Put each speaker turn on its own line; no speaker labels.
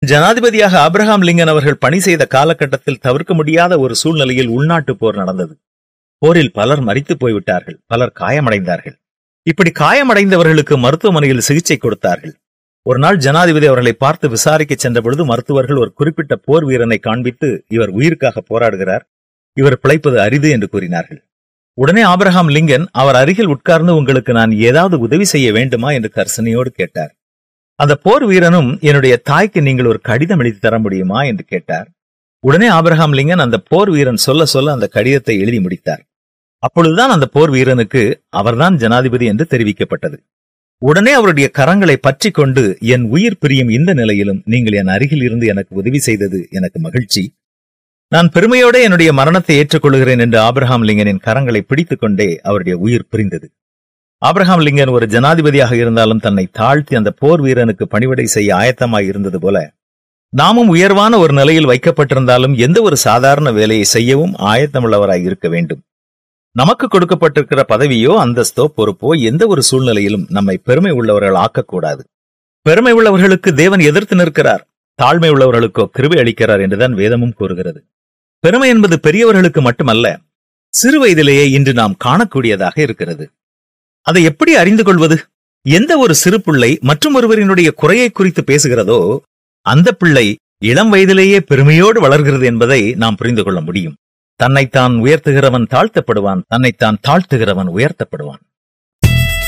ஜனாதிபதியாக Abraham Lincoln அவர்கள் பணி செய்த காலகட்டத்தில் தவிர்க்க முடியாத ஒரு சூழ்நிலையில் உள்நாட்டு போர் நடந்தது போரில் பலர் மரித்து போய்விட்டார்கள் பலர் காயமடைந்தார்கள் இப்படி காயமடைந்தவர்களுக்கு மருத்துவமனையில் சிகிச்சை கொடுத்தார்கள் ஒரு நாள் ஜனாதிபதி அவர்களை பார்த்து விசாரிக்க சென்ற பொழுது மருத்துவர்கள் ஒரு குறிப்பிட்ட போர் வீரனை காண்பித்து இவர் உயிருக்காக போராடுகிறார் இவர் பிழைப்பது அரிது என்று கூறினார்கள் உடனே ஆபிரகாம் லிங்கன் அவர் அருகில் உட்கார்ந்து உங்களுக்கு நான் ஏதாவது உதவி செய்ய வேண்டுமா என்று கர்சனையோடு கேட்டார் அந்த போர் வீரனும் என்னுடைய தாய்க்கு நீங்கள் ஒரு கடிதம் எழுதி தர முடியுமா என்று கேட்டார் உடனே ஆபிரகாம் லிங்கன் அந்த போர் வீரன் சொல்ல சொல்ல அந்த கடிதத்தை எழுதி முடித்தார் அப்பொழுதுதான் அந்த போர் வீரனுக்கு அவர்தான் ஜனாதிபதி என்று தெரிவிக்கப்பட்டது உடனே அவருடைய கரங்களை பற்றி கொண்டு என் உயிர் பிரியும் இந்த நிலையிலும் நீங்கள் என் அருகில் இருந்து எனக்கு உதவி செய்தது எனக்கு மகிழ்ச்சி நான் பெருமையோட என்னுடைய மரணத்தை ஏற்றுக்கொள்கிறேன் என்று ஆபிரகாம் லிங்கனின் கரங்களை பிடித்துக் கொண்டே அவருடைய உயிர் பிரிந்தது ஆபிரகாம் லிங்கன் ஒரு ஜனாதிபதியாக இருந்தாலும் தன்னை தாழ்த்தி அந்த போர் வீரனுக்கு பணிவிடை செய்ய ஆயத்தமாய் இருந்தது போல நாமும் உயர்வான ஒரு நிலையில் வைக்கப்பட்டிருந்தாலும் எந்த ஒரு சாதாரண வேலையை செய்யவும் ஆயத்தமுள்ளவராய் இருக்க வேண்டும் நமக்கு கொடுக்கப்பட்டிருக்கிற பதவியோ அந்தஸ்தோ பொறுப்போ எந்த ஒரு சூழ்நிலையிலும் நம்மை பெருமை உள்ளவர்கள் ஆக்கக்கூடாது பெருமை உள்ளவர்களுக்கு தேவன் எதிர்த்து நிற்கிறார் தாழ்மை உள்ளவர்களுக்கோ கிருபை அளிக்கிறார் என்றுதான் வேதமும் கூறுகிறது பெருமை என்பது பெரியவர்களுக்கு மட்டுமல்ல சிறு வயதிலேயே இன்று நாம் காணக்கூடியதாக இருக்கிறது அதை எப்படி அறிந்து கொள்வது எந்த ஒரு சிறு பிள்ளை மற்றும் ஒருவரினுடைய குறையை குறித்து பேசுகிறதோ அந்த பிள்ளை இளம் வயதிலேயே பெருமையோடு வளர்கிறது என்பதை நாம் புரிந்து கொள்ள முடியும் தன்னைத்தான் உயர்த்துகிறவன் தாழ்த்தப்படுவான் தன்னைத்தான் தாழ்த்துகிறவன் உயர்த்தப்படுவான்